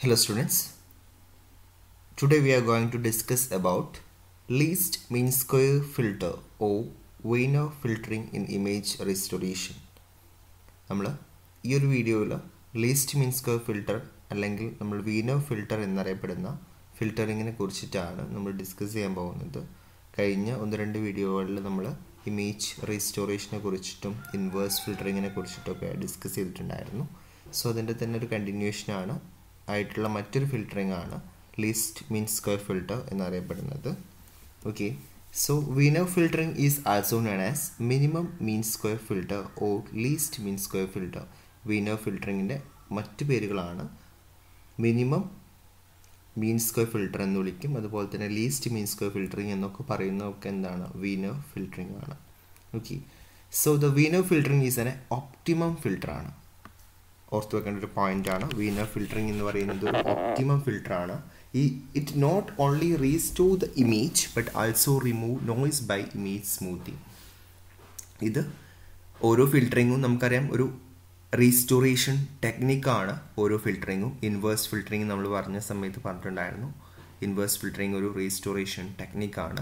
Hello students. Today we are going to discuss about least mean square filter or Wiener filtering in image restoration. നമ്മൾ ഈ ഒരു വീഡിയോയിൽ least mean square filter അല്ലെങ്കിൽ നമ്മൾ Wiener filter എന്നറിയപ്പെടുന്ന ഫിൽറ്ററിങ്ങിനെ കുറിച്ചിട്ടാണ് നമ്മൾ ഡിസ്കസ് ചെയ്യാൻ പോകുന്നത് കഴിഞ്ഞ ഒന്ന് രണ്ട് വീഡിയോകളിൽ നമ്മൾ ഇമേജ് റീസ്റ്റോറേഷനെ കുറിച്ചിട്ടും ഇൻവേഴ്സ് ഫിൽറ്ററിങ്ങിനെ കുറിച്ചിട്ടൊക്കെ ഡിസ്കസ് ചെയ്തിട്ടുണ്ടായിരുന്നു സോ അതിൻ്റെ തന്നെ ഒരു കണ്ടിന്യൂഷനാണ് ആയിട്ടുള്ള മറ്റൊരു ഫിൽറ്ററിംഗ് ആണ് ലീസ്റ്റ് മീൻ സ്ക്വയർ ഫിൽട്ടർ എന്നറിയപ്പെടുന്നത് okay so Wiener filtering is also known as minimum mean square filter or least mean square filter Wiener ഫിൽറ്ററിങ്ങിൻ്റെ മറ്റ് പേരുകളാണ് മിനിമം മീൻ സ്ക്വയർ ഫിൽട്ടർ എന്ന് വിളിക്കും അതുപോലെ തന്നെ ലീസ്റ്റ് മീൻ സ്ക്വയർ ഫിൽറ്ററിംഗ് എന്നൊക്കെ പറയുന്നതൊക്കെ എന്താണ് വീനർ ഫിൽറ്ററിംഗ് ആണ് okay so the Wiener filtering is an optimum filter ആണ് ഓർത്ത് വെക്കേണ്ട ഒരു പോയിന്റ് ആണ് വീനർ ഫിൽറ്ററിംഗ് എന്ന് പറയുന്നത് ഒരു ഒപ്റ്റിമം ഫിൽട്ടർ ആണ് ഈ it not only restore the image but also remove noise by image smoothing ഇത് ഓരോ ഫിൽറ്ററിങ്ങും നമുക്കറിയാം ഒരു റീസ്റ്റോറേഷൻ ടെക്നിക്കാണ് ഓരോ ഫിൽറ്ററിങ്ങും ഇൻവേഴ്സ് ഫിൽറ്ററിങ് നമ്മൾ പറഞ്ഞ സമയത്ത് പറഞ്ഞിട്ടുണ്ടായിരുന്നു ഇൻവേഴ്സ് ഫിൽറ്ററിങ് ഒരു റീസ്റ്റോറേഷൻ ടെക്നിക്കാണ്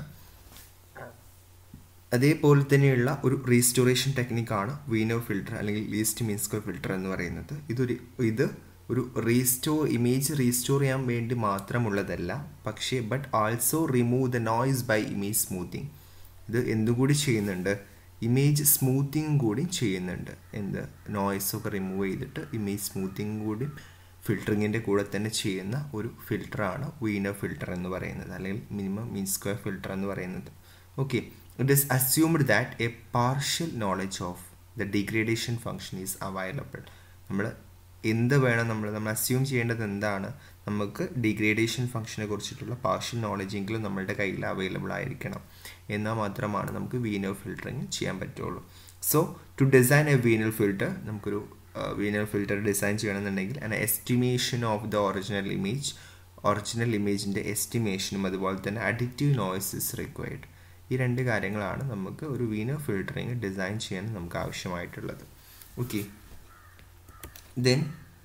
അതേപോലെ തന്നെയുള്ള ഒരു റീസ്റ്റോറേഷൻ ടെക്നിക്കാണ് വീനർ ഫിൽറ്റർ അല്ലെങ്കിൽ ലീസ്റ്റ് മീൻ സ്ക്വയർ ഫിൽറ്റർ എന്ന് പറയുന്നത് ഇതൊരു ഇത് ഒരു റീസ്റ്റോർ ഇമേജ് റീസ്റ്റോർ ചെയ്യാൻ വേണ്ടി മാത്രമുള്ളതല്ല പക്ഷേ but also remove the noise by image smoothing ഇത് എന്തുകൂടി ചെയ്യുന്നുണ്ട് ഇമേജ് സ്മൂത്തിങ് കൂടി ചെയ്യുന്നുണ്ട് എന്ത് നോയ്സ് ഒക്കെ റിമൂവ് ചെയ്തിട്ട് ഇമേജ് സ്മൂത്തിങ് കൂടി ഫിൽറ്ററിങ്ങിൻ്റെ കൂടെ തന്നെ ചെയ്യുന്ന ഒരു ഫിൽറ്ററാണ് വീനർ ഫിൽറ്റർ എന്ന് പറയുന്നത് അല്ലെങ്കിൽ മിനിമം മീൻ സ്ക്വയർ ഫിൽറ്റർ എന്ന് പറയുന്നത് okay it is assumed that a partial knowledge of the degradation function is available നമ്മൾ എന്ത് വേണം നമ്മൾ നമ്മൾ അസ്യൂം ചെയ്യേണ്ടത് എന്താണ് നമുക്ക് ഡിഗ്രേഡേഷൻ ഫംഗ്ഷനെ കുറിച്ചിട്ടുള്ള പാർഷ്യൽ നോളജ് എങ്കിലും നമ്മളുടെ കയ്യിൽ അവൈലബിൾ ആയിരിക്കണം എന്നാൽ മാത്രമാണ് നമുക്ക് വീനൽ ഫിൽറ്ററിങ് ചെയ്യാൻ പറ്റുള്ളൂ so to design a Wiener filter നമുക്കൊരു വീനൽ ഫിൽറ്റർ ഡിസൈൻ ചെയ്യണമെന്നുണ്ടെങ്കിൽ an estimation of the original image original ഇമേജിൻ്റെ എസ്റ്റിമേഷനും അതുപോലെ തന്നെ അഡിക്റ്റീവ് നോയ്സ് ഇസ് റിക്വയർഡ് ഈ രണ്ട് കാര്യങ്ങളാണ് നമുക്ക് ഒരു വീനർ ഫിൽറ്ററിങ് ഡിസൈൻ ചെയ്യാൻ നമുക്ക് ആവശ്യമായിട്ടുള്ളത് okay then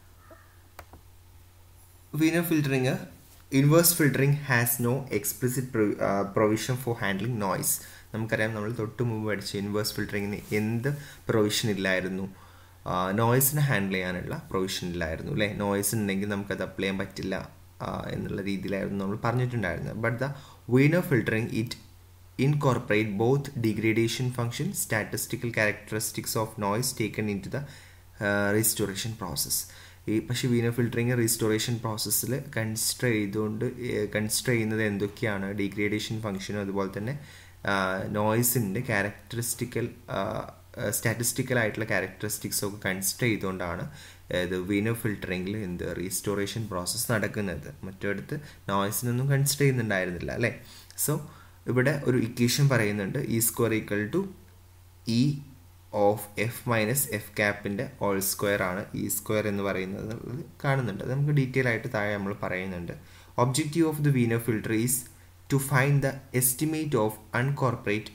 Wiener filtering inverse filtering has no explicit provision for handling noise നമുക്കറിയാം നമ്മൾ തൊട്ട് മുമ്പ് പഠിച്ച ഇൻവേഴ്സ് ഫിൽറ്ററിങ്ങിന് എന്ത് പ്രൊവിഷൻ ഇല്ലായിരുന്നു നോയ്സിനെ ഹാൻഡിൽ ചെയ്യാനുള്ള പ്രൊവിഷൻ ഇല്ലായിരുന്നു അല്ലേ നോയ്സ് ഉണ്ടെങ്കിൽ നമുക്കത് അപ്ലൈ ചെയ്യാൻ പറ്റില്ല എന്നുള്ള രീതിയിലായിരുന്നു നമ്മൾ പറഞ്ഞിട്ടുണ്ടായിരുന്നത് but the Wiener filtering it incorporate both degradation function statistical characteristics of noise taken into the uh, restoration process ഈ പക്ഷേ വീനർ ഫിൽറ്ററിങ് റീസ്റ്റോറേഷൻ പ്രോസസ്സിൽ കൺസിഡർ ചെയ്തുകൊണ്ട് കൺസിഡർ ചെയ്യുന്നത് എന്തൊക്കെയാണ് ഡിഗ്രേഡേഷൻ ഫംഗ്ഷനും അതുപോലെ തന്നെ നോയ്സിൻ്റെ ക്യാരക്ടറിസ്റ്റിക്കൽ സ്റ്റാറ്റിസ്റ്റിക്കൽ ആയിട്ടുള്ള ക്യാരക്ടറിസ്റ്റിക്സ് ഒക്കെ കൺസിഡർ ചെയ്തുകൊണ്ടാണ് ഇത് വീനർ ഫിൽറ്ററിങ്ങിൽ എന്ത് റീസ്റ്റോറേഷൻ പ്രോസസ്സ് നടക്കുന്നത് മറ്റടുത്ത് നോയ്സിനൊന്നും കൺസിഡർ ചെയ്യുന്നുണ്ടായിരുന്നില്ല അല്ലേ സോ ഇവിടെ ഒരു ഇക്വേഷൻ പറയുന്നുണ്ട് E square equal to E of F minus F ക്യാപ്പിൻ്റെ ഓൾ സ്ക്വയർ ആണ് ഇ സ്ക്വയർ എന്ന് പറയുന്നത് കാണുന്നുണ്ട് അത് നമുക്ക് ഡീറ്റെയിൽ ആയിട്ട് താഴെ നമ്മൾ പറയുന്നുണ്ട് objective of the Wiener filter is to find the estimate of uncorporate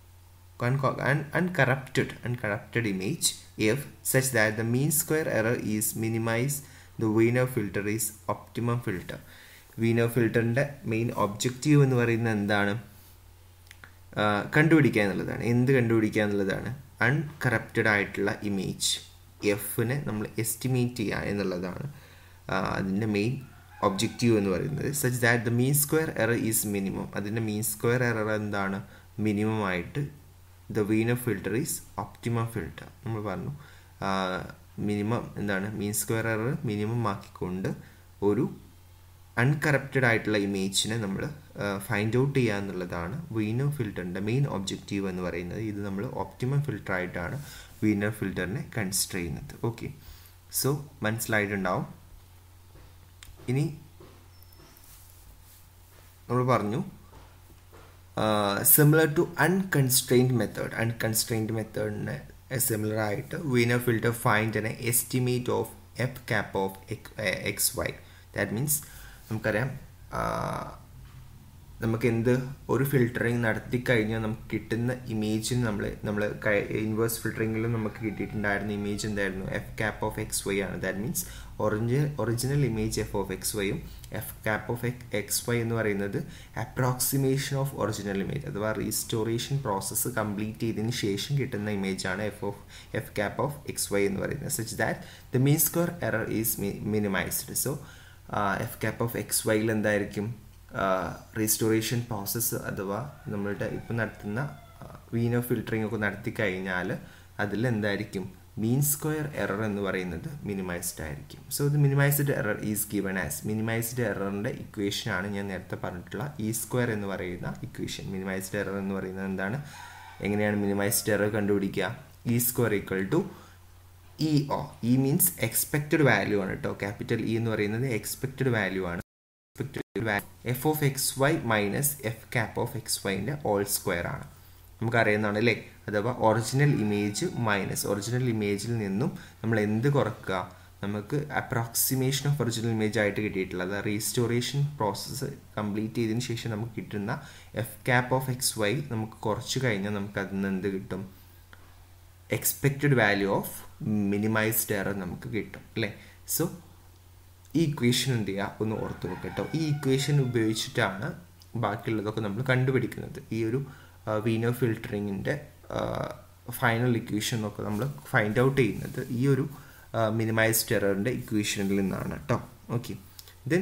unccorrupted uncorrupted image if such that the mean square error is minimized the Wiener filter is optimum filter Wiener ഫിൽറ്ററിൻ്റെ main objective എന്ന് പറയുന്നത് എന്താണ് കണ്ടുപിടിക്കുക എന്നുള്ളതാണ് എന്ത് കണ്ടുപിടിക്കുക എന്നുള്ളതാണ് അൺകറപ്റ്റഡ് ആയിട്ടുള്ള ഇമേജ് എഫിനെ നമ്മൾ എസ്റ്റിമേറ്റ് ചെയ്യുക എന്നുള്ളതാണ് അതിൻ്റെ മെയിൻ ഒബ്ജക്റ്റീവ് എന്ന് പറയുന്നത് such that the mean square error is minimum അതിൻ്റെ മീൻ സ്ക്വയർ എറർ എന്താണ് മിനിമം ആയിട്ട് the Wiener filter is optimum filter നമ്മൾ പറഞ്ഞു മിനിമം എന്താണ് മീൻ സ്ക്വയർ എറർ മിനിമം ആക്കിക്കൊണ്ട് ഒരു അൺകറപ്റ്റഡ് ആയിട്ടുള്ള ഇമേജിനെ നമ്മൾ ഫൈൻഡ് ഔട്ട് ചെയ്യുക എന്നുള്ളതാണ് വീനർ ഫിൽറ്ററിൻ്റെ മെയിൻ ഒബ്ജക്റ്റീവ് എന്ന് പറയുന്നത് ഇത് നമ്മൾ ഒപ്റ്റിമം ഫിൽറ്റർ ആയിട്ടാണ് വീനർ ഫിൽറ്ററിനെ കൺസിഡർ ചെയ്യുന്നത് ഓക്കെ സോ മനസ്സിലായിട്ടുണ്ടാവും ഇനി നമ്മൾ പറഞ്ഞു similar to unconstrained method unconstrained മെത്തേഡിന് സിമിലർ ആയിട്ട് Wiener filter find an estimate of F cap of X Y that means നമുക്കറിയാം നമുക്ക് എന്ത് ഒരു ഫിൽറ്ററിങ് നടത്തി കഴിഞ്ഞാൽ നമുക്ക് കിട്ടുന്ന ഇമേജിന് നമ്മൾ നമ്മൾ ഇൻവേഴ്സ് ഫിൽറ്ററിങ്ങിലും നമുക്ക് കിട്ടിയിട്ടുണ്ടായിരുന്ന ഇമേജ് എന്തായിരുന്നു F cap of X Y ആണ് that means original original image F of X വൈയും F cap of X Y എന്ന് പറയുന്നത് അപ്രോക്സിമേഷൻ ഓഫ് ഒറിജിനൽ ഇമേജ് അഥവാ റീസ്റ്റോറേഷൻ പ്രോസസ്സ് കംപ്ലീറ്റ് ചെയ്തതിന് ശേഷം കിട്ടുന്ന ഇമേജാണ് F of F cap of X Y എന്ന് പറയുന്നത് such that the mean square error is minimised so F cap of X വൈയിൽ എന്തായിരിക്കും റീസ്റ്റോറേഷൻ പ്രോസസ്സ് അഥവാ നമ്മളുടെ ഇപ്പം നടത്തുന്ന വീനോ ഫിൽറ്ററിംഗ് ഒക്കെ നടത്തി കഴിഞ്ഞാൽ അതിൽ എന്തായിരിക്കും മീൻ സ്ക്വയർ എറർ എന്ന് പറയുന്നത് മിനിമൈസ്ഡ് ആയിരിക്കും സോ ഇത് minimised error is given as minimised എററിൻ്റെ ഇക്വേഷൻ ആണ് ഞാൻ നേരത്തെ പറഞ്ഞിട്ടുള്ള ഇ സ്ക്വയർ എന്ന് പറയുന്ന ഇക്വേഷൻ മിനിമൈസ്ഡ് എറർ എന്ന് പറയുന്നത് എന്താണ് എങ്ങനെയാണ് മിനിമൈസ്ഡ് എറർ കണ്ടുപിടിക്കുക E square equal to E O E means expected value ആണ് കേട്ടോ ക്യാപിറ്റൽ ഇ എന്ന് പറയുന്നത് എക്സ്പെക്റ്റഡ് വാല്യൂ ആണ് F of X Y minus F cap of X വൈൻ്റെ ഓൾ സ്ക്വയർ ആണ് നമുക്കറിയുന്നതാണ് അല്ലേ അഥവാ ഒറിജിനൽ ഇമേജ് മൈനസ് ഒറിജിനൽ ഇമേജിൽ നിന്നും നമ്മൾ എന്ത് കുറക്കുക നമുക്ക് അപ്രോക്സിമേഷൻ ഓഫ് ഒറിജിനൽ ഇമേജ് ആയിട്ട് കിട്ടിയിട്ടുള്ളത് റീസ്റ്റോറേഷൻ പ്രോസസ്സ് കംപ്ലീറ്റ് ചെയ്തതിന് ശേഷം നമുക്ക് കിട്ടുന്ന F cap of X Y നമുക്ക് കുറച്ച് കഴിഞ്ഞാൽ നമുക്ക് അതിൽ നിന്ന് എന്ത് കിട്ടും expected value of minimised error നമുക്ക് കിട്ടും അല്ലേ സോ ഈ ഇക്വേഷൻ എന്ത് ചെയ്യുക ഒന്ന് ഓർത്ത് വെക്കുക കേട്ടോ ഈ ഇക്വേഷൻ ഉപയോഗിച്ചിട്ടാണ് ബാക്കിയുള്ളതൊക്കെ നമ്മൾ കണ്ടുപിടിക്കുന്നത് ഈ ഒരു വീനോ ഫിൽറ്ററിങ്ങിൻ്റെ ഫൈനൽ ഇക്വേഷൻ ഒക്കെ നമ്മൾ ഫൈൻഡ് ഔട്ട് ചെയ്യുന്നത് ഈ ഒരു മിനിമൈസ്ഡ് എററിൻ്റെ ഇക്വേഷനിൽ നിന്നാണ് കേട്ടോ okay then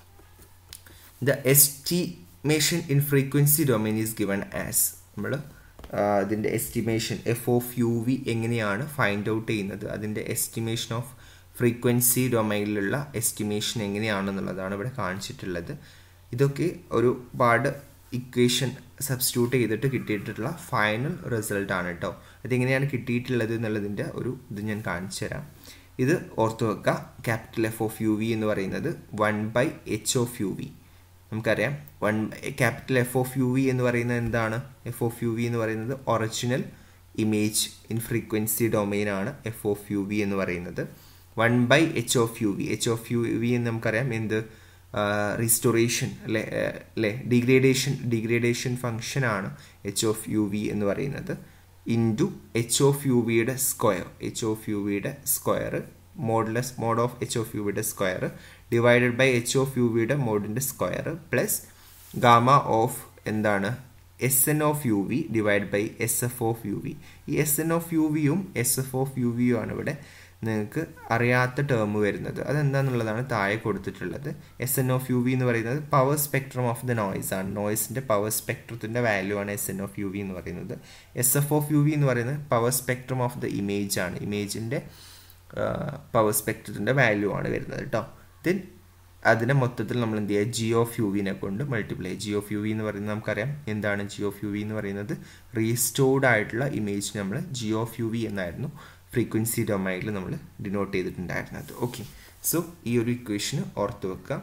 the estimation in frequency domain is given as നമ്മൾ അതിൻ്റെ estimation F of U V എങ്ങനെയാണ് ഫൈൻഡ് ഔട്ട് ചെയ്യുന്നത് അതിൻ്റെ എസ്റ്റിമേഷൻ ഓഫ് ഫ്രീക്വൻസി ഡൊമൈനിലുള്ള എസ്റ്റിമേഷൻ എങ്ങനെയാണെന്നുള്ളതാണ് ഇവിടെ കാണിച്ചിട്ടുള്ളത് ഇതൊക്കെ ഒരുപാട് ഇക്വേഷൻ സബ്സ്റ്റിറ്റ്യൂട്ട് ചെയ്തിട്ട് കിട്ടിയിട്ടുള്ള ഫൈനൽ റിസൾട്ട് ആണ് കേട്ടോ അതെങ്ങനെയാണ് കിട്ടിയിട്ടുള്ളത് എന്നുള്ളതിൻ്റെ ഒരു ഇത് ഞാൻ കാണിച്ചു തരാം ഇത് ഓർത്ത് വെക്കുക capital F of U V എന്ന് പറയുന്നത് one by H of U V നമുക്കറിയാം one capital F of U V എന്ന് പറയുന്നത് എന്താണ് എഫ് ഓഫ് യു വി എന്ന് പറയുന്നത് original image in frequency domain ആണ് എഫ് ഓഫ് യു വി എന്ന് പറയുന്നത് one by H of U V H of U V എന്ന് നമുക്കറിയാം എന്ത് റീസ്റ്റോറേഷൻ അല്ലെ അല്ലെ ഡിഗ്രേഡേഷൻ ഡിഗ്രേഡേഷൻ ഫംഗ്ഷൻ ആണ് എച്ച് ഓഫ് യു വി എന്ന് പറയുന്നത് ഇൻറ്റു എച്ച് ഓഫ് യു വിയുടെ സ്ക്വയർ എച്ച് ഓഫ് യു വിയുടെ square modless mod of H of U വിയുടെ square divided by H of U വിയുടെ മോഡിൻ്റെ സ്ക്വയർ പ്ലസ് ഗാമ ഓഫ് എന്താണ് S N of U V divide by S F of U V ഈ S N of U വിയും S F of U വിയും ആണ് ഇവിടെ നിങ്ങൾക്ക് അറിയാത്ത ടേം വരുന്നത് അതെന്താണെന്നുള്ളതാണ് താഴെ കൊടുത്തിട്ടുള്ളത് S N of U V എന്ന് പറയുന്നത് power spectrum of the noise ആണ് നോയ്സിൻ്റെ പവർ സ്പെക്ട്രത്തിൻ്റെ വാല്യൂ ആണ് S N of U V എന്ന് പറയുന്നത് S F of U V എന്ന് പറയുന്നത് power spectrum of the image ആണ് ഇമേജിൻ്റെ പവർ സ്പെക്ട്രത്തിൻ്റെ വാല്യൂ ആണ് വരുന്നത് കേട്ടോ ദെൻ അതിനെ മൊത്തത്തിൽ നമ്മൾ എന്ത് ചെയ്യുക ജി ഓഫ് യു വിനെ കൊണ്ട് multiply G of U V എന്ന് പറയുന്നത് നമുക്കറിയാം എന്താണ് ജി ഓഫ് യു വി എന്ന് പറയുന്നത് റീസ്റ്റോർഡ് ആയിട്ടുള്ള ഇമേജ് നമ്മൾ ജി ഓഫ് യു വി എന്നായിരുന്നു ഫ്രീക്വൻസി ഡൊമൈനിൽ നമ്മൾ ഡിനോട്ട് ചെയ്തിട്ടുണ്ടായിരുന്നത് ഓക്കെ സോ ഈ ഒരു ഇക്വേഷന് ഓർത്ത് വെക്കുക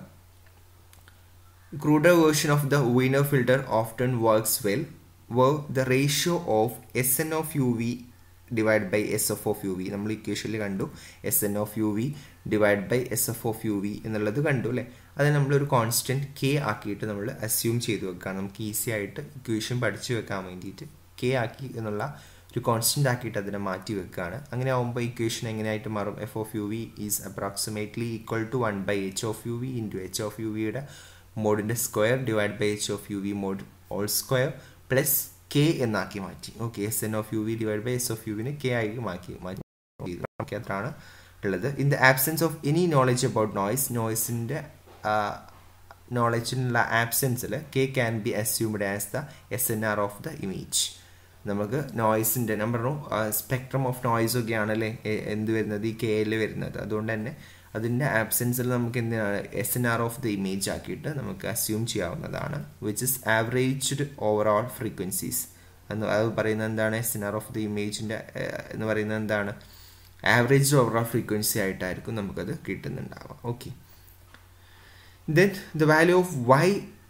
cruder version of the Wiener filter often works well where the ratio of Sn of uv divide by S F of U V നമ്മൾ ഇക്വേഷനിൽ കണ്ടു S N of U V divide by S F of U V എന്നുള്ളത് കണ്ടു അല്ലേ അത് നമ്മളൊരു constant K ആക്കിയിട്ട് നമ്മൾ അസ്യൂം ചെയ്ത് വെക്കാം നമുക്ക് ഈസി ആയിട്ട് ഇക്വേഷൻ പഠിച്ചു വെക്കാൻ വേണ്ടിയിട്ട് കെ ആക്കി എന്നുള്ള ഒരു കോൺസ്റ്റൻ്റ് ആക്കിയിട്ട് അതിനെ മാറ്റി വെക്കുകയാണ് അങ്ങനെ ആകുമ്പോൾ ഇക്വേഷൻ എങ്ങനെയായിട്ട് മാറും F of U V is approximately equal to one by H of U V into H of U വിയുടെ മോഡിൻ്റെ square divide by H of U V mod whole square plus K എന്നാക്കി മാറ്റി okay S N of U V divide by S of യുവിനെ K ആയി മാറ്റി മാറ്റി അത്രയാണ് ഉള്ളത് in the absence of any knowledge about noise നോയ്സിൻ്റെ നോളജിനുള്ള ആബ്സെൻസിൽ K can be assumed as the S N R of the image നമുക്ക് നോയ്സിൻ്റെ ഞാൻ പറഞ്ഞു സ്പെക്ട്രം ഓഫ് നോയ്സ് ഒക്കെയാണ് അല്ലേ എന്ത് വരുന്നത് ഈ കെയിൽ വരുന്നത് അതുകൊണ്ട് തന്നെ അതിൻ്റെ ആബ്സെൻസിൽ നമുക്ക് എന്തിനാണ് S N R of the image ആക്കിയിട്ട് നമുക്ക് അസ്യൂം ചെയ്യാവുന്നതാണ് which is averaged overall frequencies എന്ന് അത് പറയുന്നത് എന്താണ് S N R of the ഇമേജിൻ്റെ എന്ന് പറയുന്നത് എന്താണ് ആവറേജ് ഓവറോൾ ഫ്രീക്വൻസി ആയിട്ടായിരിക്കും നമുക്കത് കിട്ടുന്നുണ്ടാവുക okay then the value of Y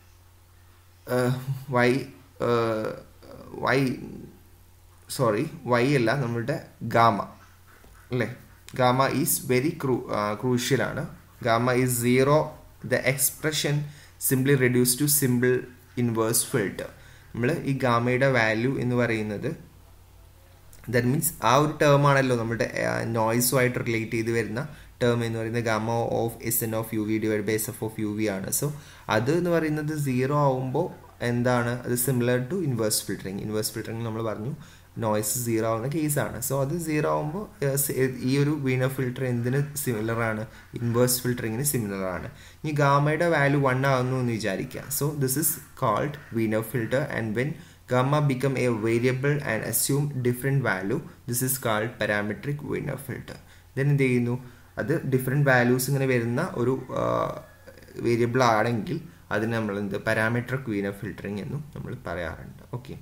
Y Y sorry Y അല്ല നമ്മളുടെ ഗാമ അല്ലേ ഗാമ ഈസ് വെരി ക്രൂ ക്രൂഷ്യലാണ് gamma is zero the expression simply reduce to simple inverse filter നമ്മൾ ഈ ഗാമയുടെ വാല്യൂ എന്ന് പറയുന്നത് ദറ്റ് മീൻസ് ആ ഒരു ടേം ആണല്ലോ നമ്മുടെ നോയ്സുമായിട്ട് റിലേറ്റ് ചെയ്ത് വരുന്ന ടേം എന്ന് പറയുന്നത് gamma of S N of U V divide by S F of U V ആണ് സോ അത് എന്ന് പറയുന്നത് സീറോ ആവുമ്പോൾ എന്താണ് അത് similar to inverse filtering inverse filtering നമ്മൾ പറഞ്ഞു നോയ്സ് സീറോ ആവുന്ന കേസാണ് സോ അത് സീറോ ആകുമ്പോൾ ഈ ഒരു വീണർ ഫിൽറ്റർ എന്തിന് സിമിലർ ആണ് ഇൻവേഴ്സ് ഫിൽറ്ററിങ്ങിന് സിമിലർ ആണ് ഇനി ഗാമയുടെ വാല്യൂ വൺ ആകുന്നു എന്ന് വിചാരിക്കുക so this is called Wiener filter and when gamma become a variable and assume different value this is called parametric Wiener filter then എന്ത് ചെയ്യുന്നു അത് ഡിഫറെൻറ്റ് വാല്യൂസ് ഇങ്ങനെ വരുന്ന ഒരു വേരിയബിൾ ആണെങ്കിൽ അതിന് നമ്മൾ എന്ത് പാരാമെട്രിക് വീണർ ഫിൽറ്ററിങ് എന്നും നമ്മൾ പറയാറുണ്ട് ഓക്കെ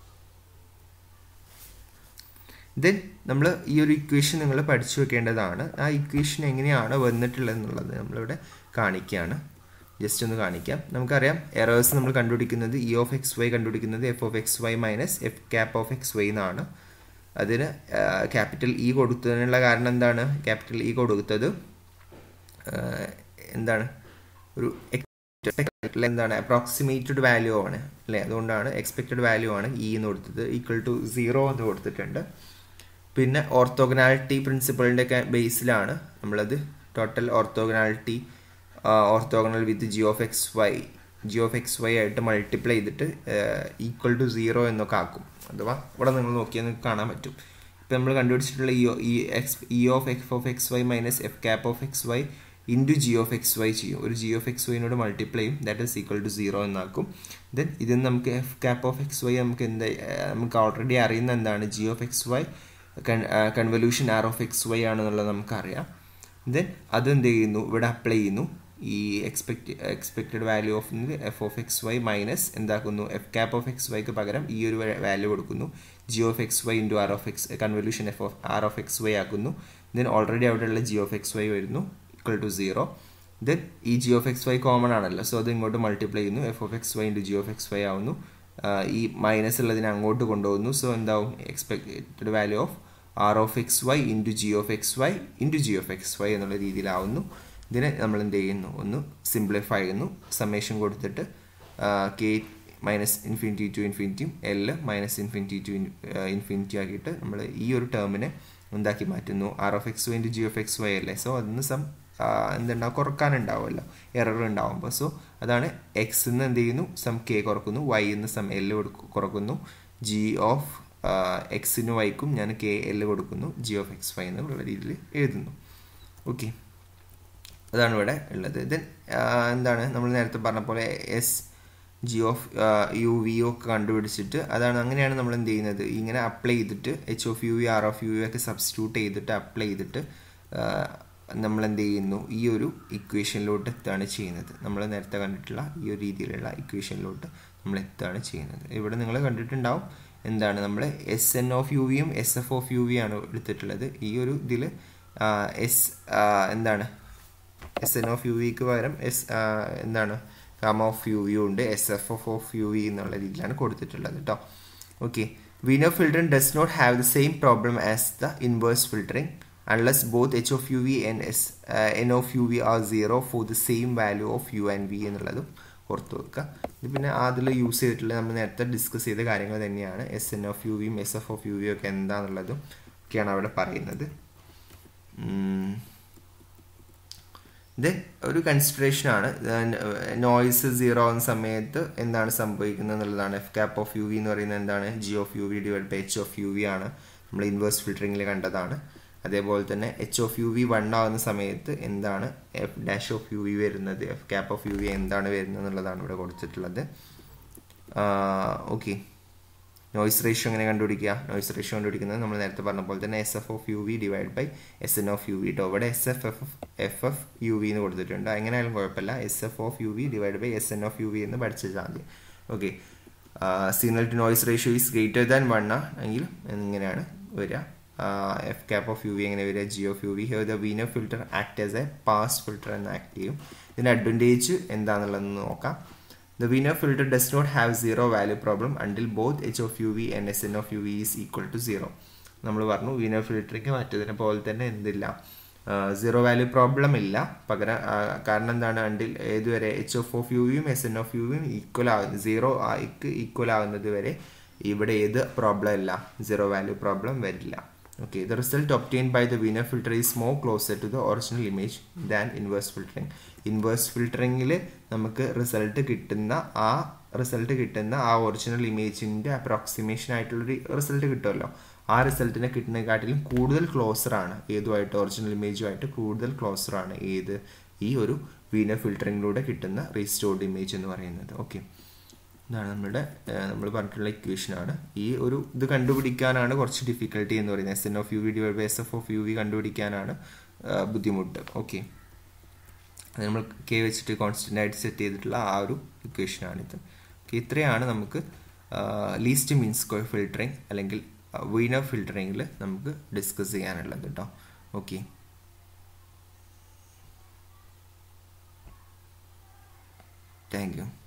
ദെൻ നമ്മൾ ഈ ഒരു ഇക്വേഷൻ നിങ്ങൾ പഠിച്ചു വെക്കേണ്ടതാണ് ആ ഇക്വേഷൻ എങ്ങനെയാണ് വന്നിട്ടുള്ളത് എന്നുള്ളത് നമ്മളിവിടെ കാണിക്കുകയാണ് ജസ്റ്റ് ഒന്ന് കാണിക്കാം നമുക്കറിയാം എറേഴ്സ് നമ്മൾ കണ്ടുപിടിക്കുന്നത് ഇ ഓഫ് എക്സ് വൈ കണ്ടുപിടിക്കുന്നത് F of X Y minus F cap of X Y എന്നാണ് അതിന് ക്യാപിറ്റൽ ഇ കൊടുത്തതിനുള്ള കാരണം എന്താണ് ക്യാപിറ്റൽ ഇ കൊടുത്തത് എന്താണ് ഒരു എന്താണ് അപ്രോക്സിമേറ്റഡ് വാല്യൂ ആണ് അല്ലേ അതുകൊണ്ടാണ് എക്സ്പെക്റ്റഡ് വാല്യൂ ആണ് ഇ എന്ന് കൊടുത്തത് ഈക്വൽ ടു സീറോ എന്ന് കൊടുത്തിട്ടുണ്ട് പിന്നെ ഓർത്തോഗനാലിറ്റി പ്രിൻസിപ്പിളിൻ്റെ ഒക്കെ ബേസിലാണ് നമ്മളത് total orthogonality orthogonal with G of X Y G of X Y ആയിട്ട് മൾട്ടിപ്ലൈ ചെയ്തിട്ട് ഈക്വൽ ടു സീറോ എന്നൊക്കെ ആക്കും അഥവാ ഇവിടെ നിങ്ങൾ നോക്കിയാൽ നിങ്ങൾക്ക് കാണാൻ പറ്റും ഇപ്പം നമ്മൾ കണ്ടുപിടിച്ചിട്ടുള്ള E E X E of F of X Y minus F cap of X Y into G of X Y ചെയ്യും ഒരു ജി ഓഫ് എക്സ് വൈനോട് മൾട്ടിപ്ലൈ ചെയ്യും that is equal to zero എന്നാക്കും ദെൻ ഇതിൽ നമുക്ക് F cap of X Y നമുക്ക് എന്താ നമുക്ക് ഓൾറെഡി അറിയുന്ന എന്താണ് G of X Y convolution R of X Y ആണെന്നുള്ളത് നമുക്കറിയാം ദെൻ അതെന്ത് ചെയ്യുന്നു ഇവിടെ അപ്ലൈ ചെയ്യുന്നു ഈ expect expected value of F of X Y minus എന്താക്കുന്നു എഫ് ക്യാപ്പ് ഓഫ് എക്സ് വൈക്ക് പകരം ഈ ഒരു വാല്യൂ കൊടുക്കുന്നു G of X Y into R of X convolution F of R of X Y ആക്കുന്നു ദെൻ ഓൾറെഡി അവിടെയുള്ള G of X Y വരുന്നു equal to zero then ഈ G of X Y common ആണല്ലോ so അത് ഇങ്ങോട്ട് multiply ചെയ്യുന്നു F of X Y into G of X Y ആവുന്നു ഈ മൈനസ് ഉള്ളതിനെ അങ്ങോട്ട് കൊണ്ടുപോകുന്നു സോ എന്താവും expected value of R of X Y into G of X Y into G of X Y എന്നുള്ള രീതിയിലാവുന്നു ഇതിനെ നമ്മൾ എന്ത് ചെയ്യുന്നു ഒന്ന് സിംപ്ലിഫൈ ചെയ്യുന്നു സമ്മേഷൻ കൊടുത്തിട്ട് കെ മൈനസ് ഇൻഫിനിറ്റി ടു ഇൻഫിനിറ്റിയും L minus infinity to infinity ആക്കിയിട്ട് നമ്മൾ ഈ ഒരു ടേമിനെ എന്താക്കി മാറ്റുന്നു R of X Y into G of X Y അല്ലേ സോ അതിന് സം എന്തുണ്ടാവും കുറക്കാനുണ്ടാവുമല്ലോ എറർ ഉണ്ടാവുമ്പോൾ സോ അതാണ് എക്സ് എന്ന് എന്ത് ചെയ്യുന്നു സം കെ കുറക്കുന്നു വൈ എന്ന് സം എൽ കുറക്കുന്നു ജി ഓഫ് എക്സിന് വൈക്കും ഞാൻ കെ എൽ കൊടുക്കുന്നു ജി ഓഫ് എക്സ് വൈ എന്നുള്ള രീതിയിൽ എഴുതുന്നു ഓക്കെ അതാണ് ഇവിടെ ഉള്ളത് ദെൻ എന്താണ് നമ്മൾ നേരത്തെ പറഞ്ഞ പോലെ S G of U V ഒക്കെ കണ്ടുപിടിച്ചിട്ട് അതാണ് അങ്ങനെയാണ് നമ്മൾ എന്ത് ചെയ്യുന്നത് ഇങ്ങനെ അപ്ലൈ ചെയ്തിട്ട് H of U V R of U V ഒക്കെ സബ്സ്റ്റിറ്റ്യൂട്ട് ചെയ്തിട്ട് അപ്ലൈ ചെയ്തിട്ട് നമ്മൾ എന്ത് ചെയ്യുന്നു ഈ ഒരു ഇക്വേഷനിലോട്ട് എത്തുകയാണ് ചെയ്യുന്നത് നമ്മൾ നേരത്തെ കണ്ടിട്ടുള്ള ഈ ഒരു രീതിയിലുള്ള ഇക്വേഷനിലോട്ട് നമ്മൾ എത്തുകയാണ് ചെയ്യുന്നത് ഇവിടെ നിങ്ങൾ കണ്ടിട്ടുണ്ടാവും എന്താണ് നമ്മൾ എസ് എൻ ഓഫ് യു വിയും S F of U V ആണ് എടുത്തിട്ടുള്ളത് ഈ ഒരു ഇതിൽ എസ് എന്താണ് എസ് എൻ ഓഫ് യു വിക്ക് പകരം എസ് എന്താണ് ഗാമ ഓഫ് യു വി ഉണ്ട് S F F of U V എന്നുള്ള രീതിയിലാണ് കൊടുത്തിട്ടുള്ളത് കേട്ടോ okay Wiener filtering does not have the same problem as the inverse filtering unless both H of U V and S N of U V R zero for the same value of U and V എന്നുള്ളതും ഓർത്ത് വെക്കുക ഇത് പിന്നെ അതിൽ use ചെയ്തിട്ടുള്ള നമ്മൾ നേരത്തെ discuss ചെയ്ത കാര്യങ്ങൾ തന്നെയാണ് എസ് എൻ ഓഫ് യു വിയും എസ് എഫ് ഓഫ് യു വിയും ഒക്കെ എന്താണെന്നുള്ളതും ഒക്കെയാണ് അവിടെ പറയുന്നത് ദെൻ ഒരു കൺസിഡറേഷൻ ആണ് നോയ്സ് സീറോ ആവുന്ന സമയത്ത് എന്താണ് സംഭവിക്കുന്നത് എന്നുള്ളതാണ് F cap of U V എന്ന് പറയുന്നത് എന്താണ് G of U V divide by H of U V ആണ് നമ്മൾ ഇൻവേഴ്സ് ഫിൽറ്ററിംഗിൽ കണ്ടതാണ് അതേപോലെ തന്നെ H of U V one ആവുന്ന സമയത്ത് എന്താണ് F dash of U V വരുന്നത് F cap of U V എന്താണ് വരുന്നത് എന്നുള്ളതാണ് ഇവിടെ കൊടുത്തിട്ടുള്ളത് ഓക്കെ നോയ്സ് റേഷ്യോ എങ്ങനെ കണ്ടുപിടിക്കുക നോയ്സ് റേഷ്യോ കണ്ടുപിടിക്കുന്നത് നമ്മൾ നേരത്തെ പറഞ്ഞ പോലെ തന്നെ S F of U V divide by S N of U V കേട്ടോ ഇവിടെ S F F F F U V എന്ന് കൊടുത്തിട്ടുണ്ട് എങ്ങനെയായാലും കുഴപ്പമില്ല S F of U V divide by S N of U V എന്ന് പഠിച്ചാൽ മതി okay signal to noise ratio is greater than one എങ്കിൽ ഇങ്ങനെയാണ് വരിക F cap of U V എങ്ങനെ വരിക G of U V here the Wiener filter act as a pass filter എന്ന് act ചെയ്യും ഇതിൻ്റെ അഡ്വാൻറ്റേജ് എന്താണെന്നുള്ളതെന്ന് നോക്കാം The Wiener filter does not have zero value problem until both h of uv and sn of uv is equal to zero. നമ്മൾ പറഞ്ഞു Wiener filtering മറ്റതിനെ പോലെ തന്നെ എന്തില്ല zero value problem ഇല്ല പകരം കാരണം എന്താണ് അണ്ടിൽ ഏതുവരെ എച്ച് ഓഫ് ഓഫ് യുവിയും എസ് എൻ ഓഫ് യുവിയും ഈക്വൽ ആകുന്നു സീറോ ആയിക്ക് ഈക്വൽ ആകുന്നത് വരെ ഇവിടെ ഏത് പ്രോബ്ലം ഇല്ല സീറോ വാല്യൂ പ്രോബ്ലം വരില്ല okay the result obtain by the Wiener filter is more closer to the original image than inverse filtering inverse ഫിൽട്ടറിങ്ങിൽ നമുക്ക് റിസൾട്ട് കിട്ടുന്ന ആ റിസൾട്ട് കിട്ടുന്ന ആ ഒറിജിനൽ ഇമേജിൻ്റെ അപ്രോക്സിമേഷൻ ആയിട്ടുള്ളൊരു റിസൾട്ട് കിട്ടുമല്ലോ ആ റിസൾട്ടിനെ കിട്ടുന്നതിനെക്കാട്ടിലും കൂടുതൽ ക്ലോസർ ആണ് ഏതുമായിട്ട് ഒറിജിനൽ ഇമേജുമായിട്ട് കൂടുതൽ ക്ലോസർ ആണ് ഏത് ഈ ഒരു വീനർ ഫിൽട്ടറിങ്ങിലൂടെ കിട്ടുന്ന റീസ്റ്റോർഡ് ഇമേജ് എന്ന് പറയുന്നത് ഓക്കെ ഇതാണ് നമ്മുടെ നമ്മൾ പറഞ്ഞിട്ടുള്ള ഇക്വേഷനാണ് ഈ ഒരു ഇത് കണ്ടുപിടിക്കാനാണ് കുറച്ച് ഡിഫിക്കൽട്ടി എന്ന് പറയുന്നത് S N of U V divide by S F of U V കണ്ടുപിടിക്കാനാണ് ബുദ്ധിമുട്ട് ഓക്കെ അത് നമ്മൾ കെ വെച്ചിട്ട് കോൺസ്റ്റൻ്റ് ആയിട്ട് സെറ്റ് ചെയ്തിട്ടുള്ള ആ ഒരു ഇക്വേഷനാണിത് ഓക്കെ ഇത്രയാണ് നമുക്ക് ലീസ്റ്റ് മീൻ സ്ക്വയർ ഫിൽട്ടറിങ് അല്ലെങ്കിൽ വീനർ ഫിൽട്ടറിങ്ങിൽ നമുക്ക് ഡിസ്കസ് ചെയ്യാനുള്ളത് കേട്ടോ ഓക്കെ താങ്ക് യു